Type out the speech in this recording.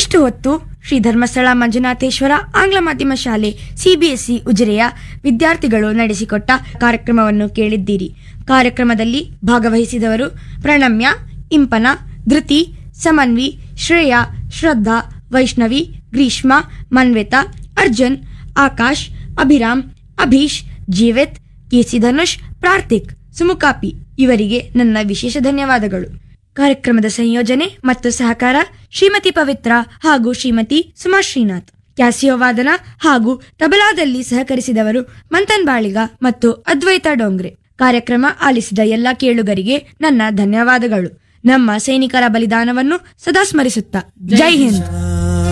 ಇಷ್ಟು ಹೊತ್ತು ಶ್ರೀ ಧರ್ಮಸ್ಥಳ ಮಂಜುನಾಥೇಶ್ವರ ಆಂಗ್ಲ ಮಾಧ್ಯಮ ಶಾಲೆ ಸಿಬಿಎಸ್ಇ ಉಜಿರೆಯ ವಿದ್ಯಾರ್ಥಿಗಳು ನಡೆಸಿಕೊಟ್ಟ ಕಾರ್ಯಕ್ರಮವನ್ನು ಕೇಳಿದ್ದೀರಿ ಕಾರ್ಯಕ್ರಮದಲ್ಲಿ ಭಾಗವಹಿಸಿದವರು ಪ್ರಣಮ್ಯ ಇಂಪನ ಧೃತಿ ಸಮನ್ವಿ ಶ್ರೇಯಾ ಶ್ರದ್ಧಾ ವೈಷ್ಣವಿ ಗ್ರೀಷ್ಮ ಮನ್ವಿತಾ ಅರ್ಜುನ್ ಆಕಾಶ್ ಅಭಿರಾಮ್ ಅಭೀಶ್ ಜೀವಿತ್ ಕೆಸಿ ಧನುಷ್ ಪ್ರಾರ್ಥಿಕ್ ಸುಮುಕಾಪಿ ಇವರಿಗೆ ನನ್ನ ವಿಶೇಷ ಧನ್ಯವಾದಗಳು ಕಾರ್ಯಕ್ರಮದ ಸಂಯೋಜನೆ ಮತ್ತು ಸಹಕಾರ ಶ್ರೀಮತಿ ಪವಿತ್ರ ಹಾಗೂ ಶ್ರೀಮತಿ ಸುಮಾ ಶ್ರೀನಾಥ್ ಕ್ಯಾಸಿಯೋ ವಾದನ ಹಾಗೂ ತಬಲಾದಲ್ಲಿ ಸಹಕರಿಸಿದವರು ಮಂಥನ್ ಬಾಳಿಗ ಮತ್ತು ಅದ್ವೈತ ಡೋಂಗ್ರೆ ಕಾರ್ಯಕ್ರಮ ಆಲಿಸಿದ ಎಲ್ಲ ಕೇಳುಗರಿಗೆ ನನ್ನ ಧನ್ಯವಾದಗಳು ನಮ್ಮ ಸೈನಿಕರ ಬಲಿದಾನವನ್ನು ಸದಾ ಸ್ಮರಿಸುತ್ತಾ ಜೈ ಹಿಂದ್